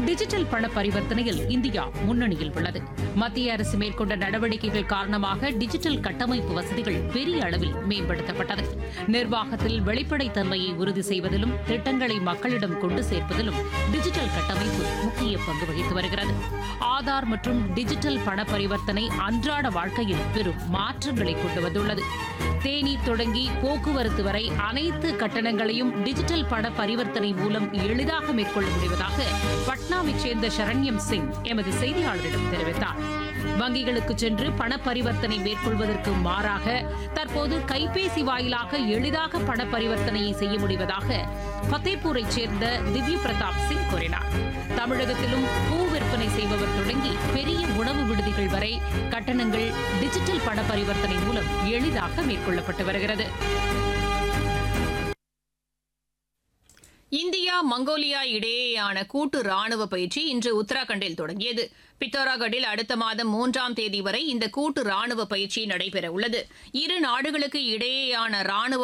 digital பண பரிவர்த்தனையில் India முன்னணியில் உள்ளது மத்திய அரசு மேற்கொண்ட நடவடிக்கைகள் காரணமாக டிஜிட்டல் கட்டமைப்பு வசதிகள் பெரிய அளவில் மேம்படுத்தப்பட்டது நிர்வாகத்தில் வெளிப்படைத்தன்மையை உறுதி செய்வதிலும் திட்டங்களை மக்களிடம் கொண்டு சேர்ப்பதிலும் டிஜிட்டல் கட்டமைப்பு முக்கிய பங்கு வகித்து வருகிறது ஆதார் மற்றும் டிஜிட்டல் பண பரிவர்த்தனை அன்றாட வாழ்க்கையில் பெரும் மாற்றங்களை கொண்டு வந்துள்ளது தேநீர் தொடங்கி போக்குவரத்து வரை அனைத்து கட்டணங்களையும் டிஜிட்டல் பண பரிவர்த்தனை மூலம் எளிதாக மேற்கொள்ள முடிவதாக பட்னாவைச் சேர்ந்த சரண்யம் சிங் எமது செய்தியாளரிடம் தெரிவித்தார் வங்கிகளுக்கு சென்று பண பரிவர்த்தனை மேற்கொள்வதற்கு மாறாக தற்போது கைபேசி வாயிலாக எளிதாக பண பரிவர்த்தனையை செய்ய முடிவதாக ஃபத்தேபூரைச் சேர்ந்த திவ்ய பிரதாப் சிங் கூறினார் தமிழகத்திலும் பூ விற்பனை செய்பவர் தொடங்கி பெரிய உணவு விடுதிகள் வரை கட்டணங்கள் டிஜிட்டல் பண பரிவர்த்தனை மூலம் எளிதாக மேற்கொள்ளப்பட்டு வருகிறது இந்தியா மங்கோலியா இடையேயான கூட்டு ராணுவ பயிற்சி இன்று உத்தராகண்டில் தொடங்கியது பித்தோராகடில் அடுத்த மாதம் மூன்றாம் தேதி வரை இந்த கூட்டு ராணுவ பயிற்சி நடைபெற உள்ளது இரு நாடுகளுக்கு இடையேயான ராணுவ